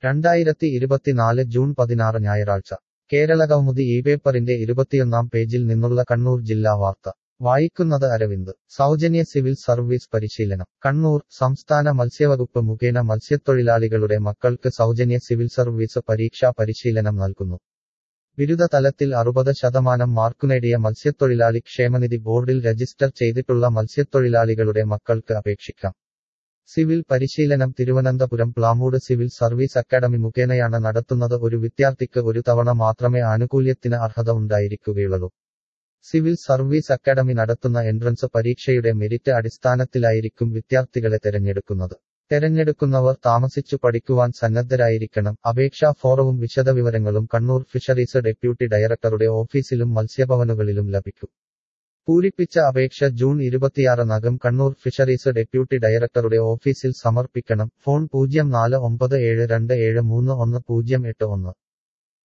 രണ്ടായിരത്തി ഇരുപത്തിനാല് ജൂൺ പതിനാറ് ഞായറാഴ്ച കേരളകൗമുദി ഈ പേപ്പറിന്റെ ഇരുപത്തിയൊന്നാം പേജിൽ നിന്നുള്ള കണ്ണൂർ ജില്ലാ വാർത്ത വായിക്കുന്നത് അരവിന്ദ് സൗജന്യ സിവിൽ സർവീസ് പരിശീലനം കണ്ണൂർ സംസ്ഥാന മത്സ്യവകുപ്പ് മുഖേന മത്സ്യത്തൊഴിലാളികളുടെ മക്കൾക്ക് സൗജന്യ സിവിൽ സർവീസ് പരീക്ഷാ പരിശീലനം നൽകുന്നു ബിരുദ തലത്തിൽ അറുപത് ശതമാനം മാർക്കുനേടിയ മത്സ്യത്തൊഴിലാളി ക്ഷേമനിധി ബോർഡിൽ രജിസ്റ്റർ ചെയ്തിട്ടുള്ള മത്സ്യത്തൊഴിലാളികളുടെ മക്കൾക്ക് അപേക്ഷിക്കാം സിവിൽ പരിശീലനം Thiruvananthapuram Plamoodu civil service academy മുഖേനയാണ് നടത്തുന്നത് ഒരു വിദ്യാർത്ഥിക്ക് ഒരു തവണ മാത്രമേ ആനുകൂല്യത്തിന് അർഹത ഉണ്ടായിരിക്കുകയുള്ളൂ സിവിൽ സർവീസ് അക്കാദമി നടത്തുന്ന എൻട്രൻസ് പരീക്ഷയുടെ മെരിറ്റ് അടിസ്ഥാനത്തിലായിരിക്കും വിദ്യാർത്ഥികളെ തെരഞ്ഞെടുക്കുന്നത് തെരഞ്ഞെടുക്കുന്നവർ താമസിച്ചു പഠിക്കുവാൻ സന്നദ്ധരായിരിക്കണം അപേക്ഷാ ഫോറവും വിശദവിവരങ്ങളും കണ്ണൂർ ഫിഷറീസ് ഡെപ്യൂട്ടി ഡയറക്ടറുടെ ഓഫീസിലും മത്സ്യഭവനുകളിലും ലഭിക്കും പൂരിപ്പിച്ച അപേക്ഷ ജൂൺ ഇരുപത്തിയാറിനകം കണ്ണൂർ ഫിഷറീസ് ഡെപ്യൂട്ടി ഡയറക്ടറുടെ ഓഫീസിൽ സമർപ്പിക്കണം ഫോൺ പൂജ്യം നാല് ഒമ്പത് ഏഴ് രണ്ട് ഏഴ് മൂന്ന് ഒന്ന് പൂജ്യം എട്ട് ഒന്ന്